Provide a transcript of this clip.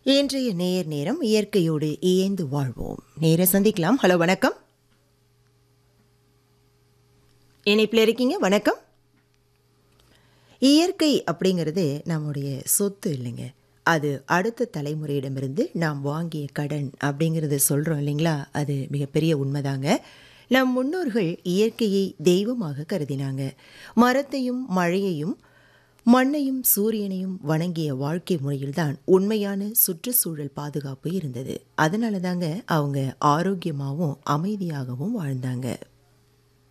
இன்றைய நேர் நேரம் இயற்கையோடு இயைந்து வாழ்வோம் நேர சந்திக்கலாம் ஹலோ வணக்கம் இணைப்பில் இருக்கீங்க வணக்கம் இயற்கை அப்படிங்கிறது நம்முடைய சொத்து இல்லைங்க அது அடுத்த தலைமுறையிடமிருந்து நாம் வாங்கிய கடன் அப்படிங்கிறத சொல்கிறோம் இல்லைங்களா அது மிகப்பெரிய உண்மைதாங்க நம் முன்னோர்கள் இயற்கையை தெய்வமாக கருதினாங்க மரத்தையும் மழையையும் மண்ணையும் சூரியனையும் வணங்கிய வாழ்க்கை முறையில்தான் உண்மையான சுற்றுச்சூழல் பாதுகாப்பு இருந்தது அதனால தாங்க அவங்க ஆரோக்கியமாகவும் அமைதியாகவும் வாழ்ந்தாங்க